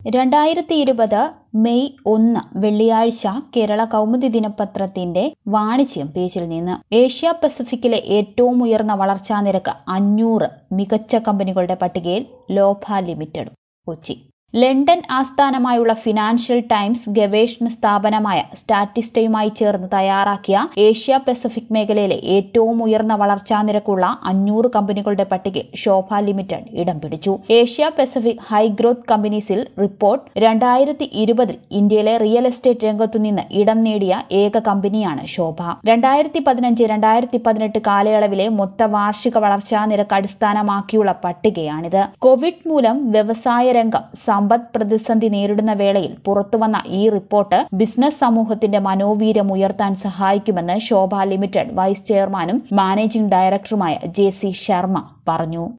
രണ്ടായിരത്തി ഇരുപത് മെയ് ഒന്ന് വെള്ളിയാഴ്ച കേരള കൗമുദി ദിനപത്രത്തിന്റെ വാണിജ്യം പേജിൽ നിന്ന് ഏഷ്യ പസഫിക്കിലെ ഏറ്റവും ഉയർന്ന വളർച്ചാ നിരക്ക് അഞ്ഞൂറ് മികച്ച കമ്പനികളുടെ പട്ടികയിൽ ലോഭ ലിമിറ്റഡ് കൊച്ചി ലണ്ടൻ ആസ്ഥാനമായുള്ള ഫിനാൻഷ്യൽ ടൈംസ് ഗവേഷണ സ്ഥാപനമായ സ്റ്റാറ്റിസ്റ്റയുമായി ചേർന്ന് തയ്യാറാക്കിയ ഏഷ്യ പസഫിക് മേഖലയിലെ ഏറ്റവും ഉയർന്ന വളർച്ചാ നിരക്കുള്ള അഞ്ഞൂറ് കമ്പനികളുടെ പട്ടികയിൽ ശോഭ ലിമിറ്റഡ് ഇടം പിടിച്ചു ഏഷ്യ പസഫിക് ഹൈ ഗ്രോത്ത് കമ്പനീസിൽ റിപ്പോർട്ട് രണ്ടായിരത്തി ഇരുപതിൽ ഇന്ത്യയിലെ റിയൽ എസ്റ്റേറ്റ് രംഗത്തുനിന്ന് ഇടം നേടിയ ഏക കമ്പനിയാണ് ശോഭ രണ്ടായിരത്തി പതിനഞ്ച് രണ്ടായിരത്തി പതിനെട്ട് കാലയളവിലെ മൊത്ത വാർഷിക വളർച്ചാ നിരക്ക് അടിസ്ഥാനമാക്കിയുള്ള പട്ടികയാണിത് കോവിഡ് മൂലം വ്യവസായ രംഗം സമ്പദ് പ്രതിസന്ധി നേരിടുന്ന വേളയിൽ പുറത്തുവന്ന ഈ റിപ്പോർട്ട് ബിസിനസ് സമൂഹത്തിന്റെ മനോവീര്യം ഉയർത്താൻ സഹായിക്കുമെന്ന് ശോഭ ലിമിറ്റഡ് വൈസ് ചെയർമാനും മാനേജിംഗ് ഡയറക്ടറുമായ ജെ സി ശർമ്മ പറഞ്ഞു